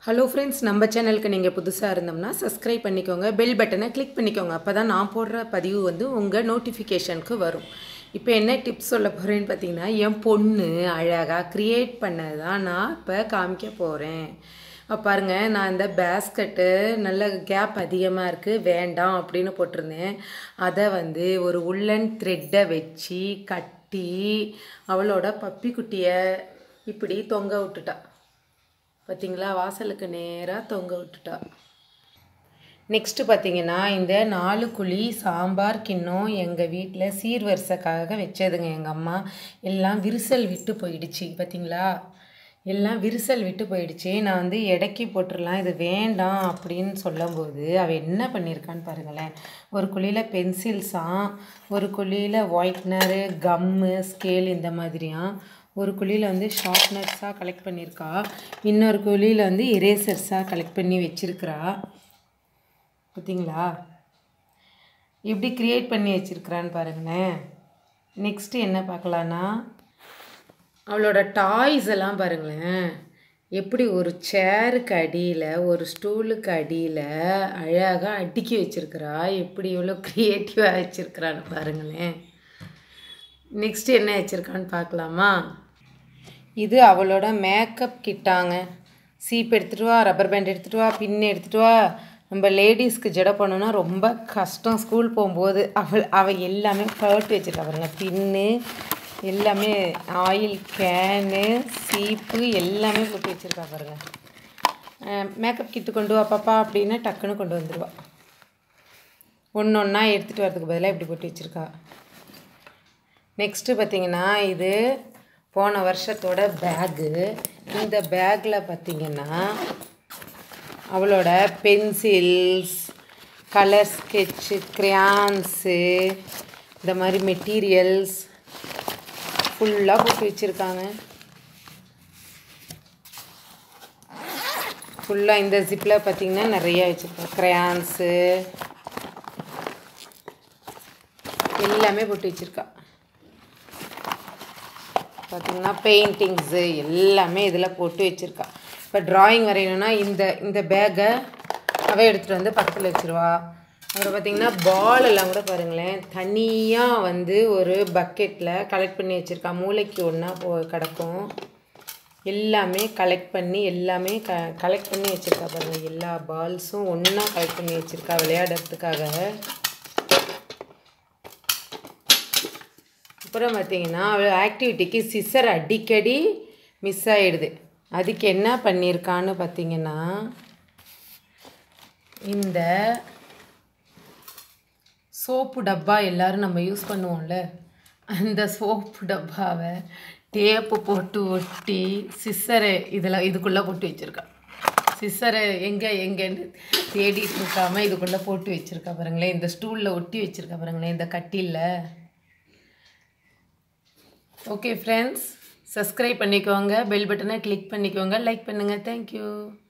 hello friends நம்ம சேனலுக்கு நீங்கள் புதுசாக இருந்தோம்னா சப்ஸ்கிரைப் பண்ணிக்கோங்க பெல் பட்டனை கிளிக் பண்ணிக்கோங்க அப்போ தான் நான் போடுற பதிவு வந்து உங்கள் நோட்டிஃபிகேஷனுக்கு வரும் இப்போ என்ன டிப்ஸ் சொல்ல போகிறேன்னு பார்த்தீங்கன்னா என் பொண்ணு அழகாக க்ரியேட் பண்ணது தான் நான் இப்போ காமிக்க போகிறேன் பாருங்கள் நான் இந்த பேஸ்கட்டு நல்ல கேப் அதிகமாக இருக்குது வேண்டாம் அப்படின்னு போட்டிருந்தேன் அதை வந்து ஒரு உள்ளன் த்ரெட்டை வச்சு கட்டி அவளோட பப்பி குட்டியை இப்படி தொங்க விட்டுட்டா பார்த்தீங்களா வாசலுக்கு நேராக தொங்க விட்டுட்டா நெக்ஸ்ட்டு பார்த்தீங்கன்னா இந்த நாலு குழி சாம்பார் கிண்ணம் எங்கள் வீட்டில் சீர்வரிசைக்காக வச்சதுங்க எங்கள் அம்மா எல்லாம் விரிசல் விட்டு போயிடுச்சு பார்த்தீங்களா எல்லாம் விரிசல் விட்டு போயிடுச்சு நான் வந்து எடைக்கு போட்டுடலாம் இது வேண்டாம் அப்படின்னு சொல்லும்போது அவள் என்ன பண்ணியிருக்கான்னு பாருங்களேன் ஒரு குழியில் பென்சில்ஸாம் ஒரு குழியில் ஒயிட்னரு கம்மு ஸ்கேல் இந்த மாதிரியாம் ஒரு குழியில் வந்து ஷார்ப்னர்ஸாக கலெக்ட் பண்ணியிருக்கா இன்னொரு குழியில் வந்து இரேசர்ஸாக கலெக்ட் பண்ணி வச்சுருக்கிறா பார்த்தீங்களா எப்படி க்ரியேட் பண்ணி வச்சுருக்கிறான்னு பாருங்களேன் நெக்ஸ்ட்டு என்ன பார்க்கலான்னா அவளோட டாய்ஸ் எல்லாம் பாருங்களேன் எப்படி ஒரு சேருக்கு அடியில் ஒரு ஸ்டூலுக்கு அடியில் அழகாக அடுக்கி வச்சுருக்கிறா எப்படி இவ்வளோ க்ரியேட்டிவாக வச்சுருக்கிறான்னு பாருங்களேன் நெக்ஸ்ட்டு என்ன வச்சுருக்கான்னு பார்க்கலாமா இது அவளோட மேக்கப் கிட்டாங்க சீப் எடுத்துகிட்டு வா ரப்பர் பேண்ட் எடுத்துகிட்டு வா பின் எடுத்துகிட்டு வா நம்ம லேடிஸ்க்கு ஜட பண்ணணும்னா ரொம்ப கஷ்டம் ஸ்கூல் போகும்போது அவள் அவள் எல்லாமே பர்ட் வச்சுருக்கா பாருங்க பின்னு எல்லாமே ஆயில் கேனு சீப்பு எல்லாமே போட்டு வச்சுருக்கா பாருங்க மேக்கப் கிட்டு கொண்டு வா பாப்பா அப்படின்னா டக்குன்னு கொண்டு வந்துடுவா ஒன்று ஒன்றா எடுத்துகிட்டு வரதுக்கு பதிலாக இப்படி போட்டு வச்சுருக்கா நெக்ஸ்ட்டு பார்த்திங்கன்னா இது போன வருஷத்தோட பேகு இந்த பேக்கில் பார்த்திங்கன்னா அவளோட பென்சில்ஸ் கலர் ஸ்கெட்சு க்ரையான்ஸு இந்த மாதிரி மெட்டீரியல்ஸ் ஃபுல்லாக போட்டு வச்சுருக்காங்க ஃபுல்லாக இந்த ஜிப்பில் பார்த்திங்கன்னா நிறைய வச்சுருக்கோம் க்ரையான்ஸு எல்லாமே போட்டு வச்சுருக்கா பார்த்திங்கன்னா பெயிண்டிங்ஸு எல்லாமே இதில் போட்டு வச்சுருக்கா இப்போ ட்ராயிங் வரையணும்னா இந்த இந்த பேக்கை அவள் எடுத்துகிட்டு வந்து பக்கத்தில் வச்சுருவா அப்புறம் பார்த்திங்கன்னா பால் எல்லாம் கூட பாருங்களேன் தனியாக வந்து ஒரு பக்கெட்டில் கலெக்ட் பண்ணி வச்சுருக்கா மூளைக்கு ஒன்றா போ கிடக்கும் எல்லாமே கலெக்ட் பண்ணி எல்லாமே க கலெக்ட் பண்ணி வச்சுருக்கா பாருங்கள் எல்லா பால்ஸும் ஒன்றா கலெக்ட் பண்ணி வச்சுருக்கா விளையாடுறதுக்காக அப்புறம் பார்த்தீங்கன்னா அவள் ஆக்டிவிட்டிக்கு சிசர் அடிக்கடி மிஸ் ஆகிடுது அதுக்கு என்ன பண்ணியிருக்கான்னு பார்த்தீங்கன்னா இந்த சோப்பு டப்பா எல்லோரும் நம்ம யூஸ் பண்ணுவோம்ல அந்த சோப்பு டப்பாவை டேப்பு போட்டு ஒட்டி சிசரை இதில் இதுக்குள்ளே போட்டு வச்சுருக்கா சிசரை எங்கே எங்கேன்னு தேடிட்டு இருக்காம இதுக்குள்ளே போட்டு வச்சுருக்கா பாருங்களேன் இந்த ஸ்டூலில் ஒட்டி வச்சுருக்கா பாருங்களேன் இந்த கட்டிலில் ஓகே ஃப்ரெண்ட்ஸ் சப்ஸ்கிரைப் பண்ணிக்கோங்க பெல் பட்டனை கிளிக் பண்ணிக்கோங்க லைக் பண்ணுங்கள் தேங்க்யூ